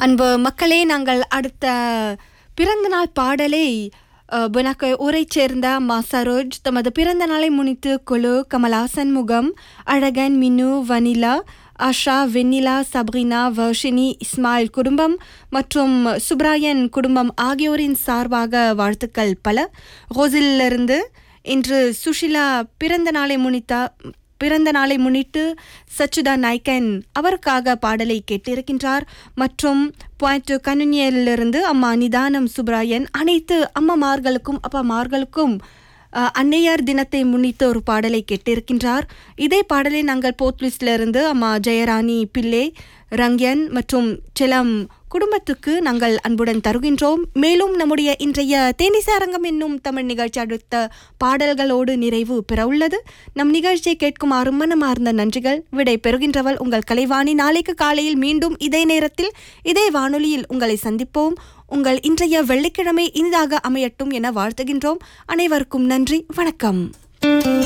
அன்பு மக்களே நாங்கள் அடுத்த பிறந்தநாள் பாடலை அஹ், புனக்கு ஊரைச் சேர்ந்த மா சரோஜ் தமது பிறந்த நாளை முன்னிட்டு குழு கமலாசன் முகம் அழகன் மினு வனிலா ஆஷா வெண்ணிலா சப்ரினா வர்ஷினி இஸ்மாயில் குடும்பம் மற்றும் சுப்ராயன் குடும்பம் ஆகியோரின் சார்பாக வாழ்த்துக்கள் பல ரோசிலிருந்து இன்று சுஷிலா பிறந்த நாளை முன்னித்தா பிறந்த நாளை முன்னிட்டு சச்சுதா நாய்க்கன் அவருக்காக பாடலை கேட்டிருக்கின்றார் மற்றும் பாயிண்ட் கனுனியலிருந்து அம்மா நிதானம் சுப்ராயன் அனைத்து அம்மமார்களுக்கும் அப்பாமார்களுக்கும் அஹ், அன்னையர் தினத்தை முன்னிட்டு ஒரு பாடலை கேட்டிருக்கின்றார் இதே பாடலை நாங்கள் போர்ட்லிஸ்டிலிருந்து அம்மா ஜெயராணி பிள்ளை ரங்யன் மற்றும் செலம் குடும்பத்துக்கு நாங்கள் அன்புடன் தருகின்றோம் மேலும் நம்முடைய இன்றைய தேனிசாரங்கம் என்னும் தமிழ் நிகழ்ச்சி அடுத்த பாடல்களோடு நிறைவு பெற உள்ளது நம் நிகழ்ச்சியை கேட்கும் மனமார்ந்த நன்றிகள் விடை பெறுகின்றவள் உங்கள் கலைவாணி நாளைக்கு காலையில் மீண்டும் இதே நேரத்தில் இதே வானொலியில் உங்களை சந்திப்போம் உங்கள் இன்றைய வெள்ளிக்கிழமை இனிதாக அமையட்டும் என வாழ்த்துகின்றோம் அனைவருக்கும் நன்றி வணக்கம்